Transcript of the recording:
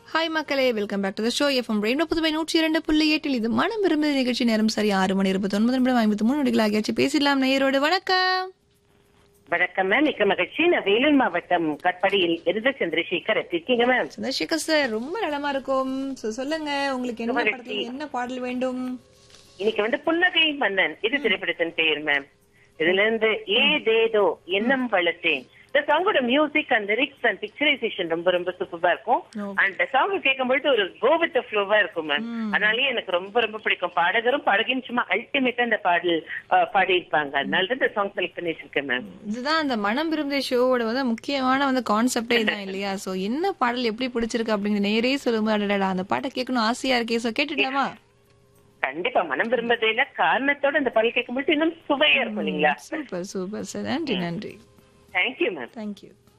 Hi மக்களே welcome back to the show FM rainbow Puduvai நூற்றி இரண்டு புள்ளி எட்டில் இது மனம் விரும்புகிற நிகழ்ச்சி நேரம் சரி ஆறு மணி இருபத்தி ஒன்பது நிமிடம் ஐம்பத்தி மூணு நொடிகள் ஆகியாச்சு பேசிடலாம் நேயரோடு வணக்கம் வணக்கம் மேம் மிக்க மகிழ்ச்சி நான் வேலூர் மாவட்டம் கட்படியில் இருந்த சந்திரசேகர் எப்படி இருக்கீங்க மேம் சந்திரசேகர் சார் ரொம்ப நலமா இருக்கும் So, சொல்லுங்க உங்களுக்கு என்ன படத்துல என்ன பாடல் வேண்டும் இன்னைக்கு வந்து புன்னகை மன்னன் இது திரைப்படத்தின் பெயர் மேம் இதுல இருந்து ஏதேதோ எண்ணம் வளர்த்தேன் இந்த சாங்கோட music and lyrics and picturisation ரொம்ப ரொம்ப சூப்பரா இருக்கும் Okay. அந்த சாங் கேட்கும்போது ஒரு கோவித்த ஃப்ளோவா இருக்கும் மேம் அதனாலயே எனக்கு ரொம்ப ரொம்ப பிடிக்கும் பாடகரும் பாடகியும் சும்மா அல்டிமேட்டா அந்த பாடல் அஹ், பாடியிருப்பாங்க அதனால தான் இந்த சாங் செலக்ட் பண்ணி வச்சிருக்கேன் மேம் இதுதான் அந்த மனம் விரும்பிய ஷோவோட வந்து முக்கியமான வந்து கான்செப்டே தான் இல்லையா சோ என்ன பாடல் எப்படி பிடிச்சிருக்கு அப்படிங்கிற நேரே சொல்லும்போது அடடா அந்த பாட்டை கேட்கணும் ஆசையா இருக்கே சோ கேட்டுடலாமா கண்டிப்பா மனம் விரும்பதையில காரணத்தோட அந்த பாடல் கேட்கும்போது இன்னும் சுவையா இருக்கும் இல்லைங்களா சூப்பர் சூப்பர் சார் நன்றி நன்றி தேங்க்யூ மேம் தேங்க்யூ